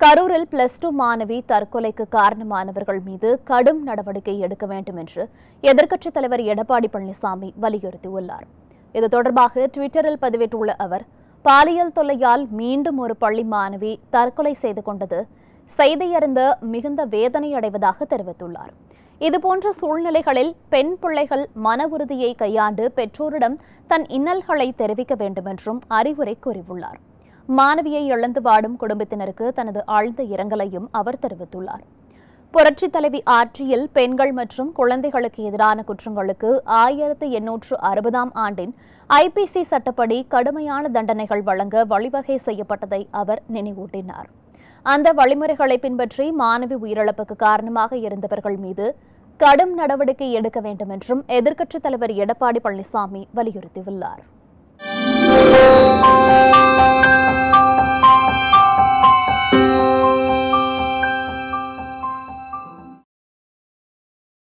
கரூரில் plus two மாணவி தற்கொலைக்கு காரணமானவர்கள் மீது கடும் நடவடிக்கை எடுக்க வேண்டும் என்று எதிர்க்கட்சித் தலைவர் எடப்பாடி பழனிசாமி வலியுறுத்தியுள்ளார் இது தொடர்பாக ட்விட்டரில் பதிவிட்டுள்ள அவர் பாலியல் தொல்லையால் மீண்டும் ஒரு பள்ளி மாணவி தற்கொலை செய்து கொண்டது செய்தியறிந்து மிகுந்த வேதனை அடைவதாக தெரிவித்துள்ளார் இதுபோன்ற சூழ்நிலைகளில் பெண் பிள்ளைகள் மன உறுதியை கையாண்டு பெற்றோரிடம் தன் இன்னல்களை தெரிவிக்க வேண்டும் என்றும் அறிவுரை கூறியுள்ளார் மாணவியை இழந்து வாடும் குடும்பத்தினருக்கு தனது ஆழ்ந்த இரங்கலையும் அவர் தெரிவித்துள்ளார் புரட்சித் தலைவி ஆட்சியில் பெண்கள் மற்றும் குழந்தைகளுக்கு எதிரான குற்றங்களுக்கு ஆயிரத்து எண்ணூற்று அறுபதாம் ஆண்டின் ஐபிசி சட்டப்படி கடுமையான தண்டனைகள் வழங்க வழிவகை செய்யப்பட்டதை அவர் நினைவூட்டினார் அந்த வழிமுறைகளை பின்பற்றி மாணவி உயிரிழப்புக்கு காரணமாக இருந்தவர்கள் மீது கடும் நடவடிக்கை எடுக்க வேண்டும் என்றும் எதிர்க்கட்சித் தலைவர் எடப்பாடி பழனிசாமி வலியுறுத்தியுள்ளார்